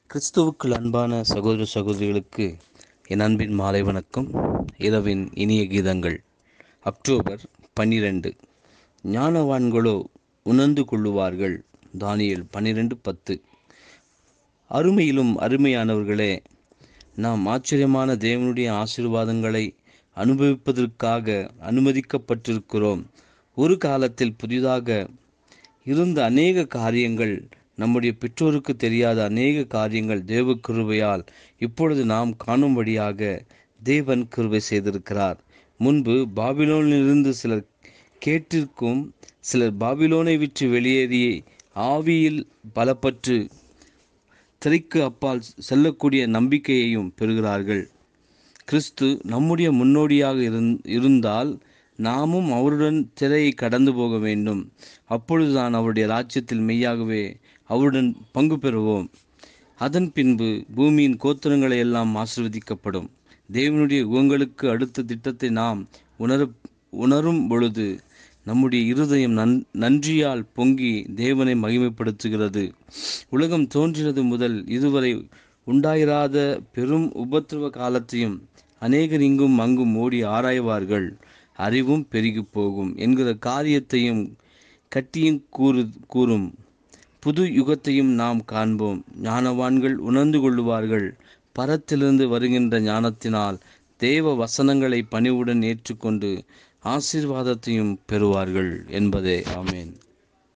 கிறிஸ்துவுக்குள் அன்பான சகோதர சகோதரிகளுக்கு என் அன்பின் மாலை வணக்கம் இரவின் இனிய கீதங்கள் அக்டோபர் பன்னிரண்டு ஞானவான்களோ உணர்ந்து கொள்ளுவார்கள் தானியல் பன்னிரெண்டு பத்து அருமையிலும் அருமையானவர்களே நாம் ஆச்சரியமான தேவனுடைய ஆசீர்வாதங்களை அனுபவிப்பதற்காக அனுமதிக்கப்பட்டிருக்கிறோம் ஒரு காலத்தில் புதிதாக இருந்த அநேக காரியங்கள் நம்முடைய பெற்றோருக்கு தெரியாத அநேக காரியங்கள் தேவ கிருபையால் இப்பொழுது நாம் காணும்படியாக தேவன் கிருபை செய்திருக்கிறார் முன்பு பாபிலோனிலிருந்து சிலர் கேட்டிருக்கும் சிலர் பாபிலோனை விட்டு வெளியேறி ஆவியில் பலப்பற்று திரைக்கு அப்பால் செல்லக்கூடிய நம்பிக்கையையும் பெறுகிறார்கள் கிறிஸ்து நம்முடைய முன்னோடியாக இருந் இருந்தால் நாமும் அவருடன் திரையை கடந்து போக வேண்டும் அப்பொழுதுதான் அவருடைய ராஜ்யத்தில் மெய்யாகவே அவருடன் பங்கு பெறுவோம் அதன் பின்பு பூமியின் கோத்திரங்களை எல்லாம் ஆசிர்வதிக்கப்படும் தேவனுடைய உங்களுக்கு அடுத்த திட்டத்தை நாம் உணர உணரும் பொழுது நம்முடைய இருதயம் நன் நன்றியால் பொங்கி தேவனை மகிமைப்படுத்துகிறது உலகம் தோன்றினது முதல் இதுவரை உண்டாயிராத பெரும் உபத்திரவ காலத்தையும் அநேகர் இங்கும் அங்கும் ஓடி ஆராய்வார்கள் அறிவும் பெருகி போகும் என்கிற காரியத்தையும் கட்டியும் கூறு கூறும் புது யுகத்தையும் நாம் காண்போம் ஞானவான்கள் உணர்ந்து கொள்ளுவார்கள் பரத்திலிருந்து வருகின்ற ஞானத்தினால் தேவ வசனங்களை பணிவுடன் ஏற்றுக்கொண்டு ஆசீர்வாதத்தையும் பெறுவார்கள் என்பதே ஆமேன்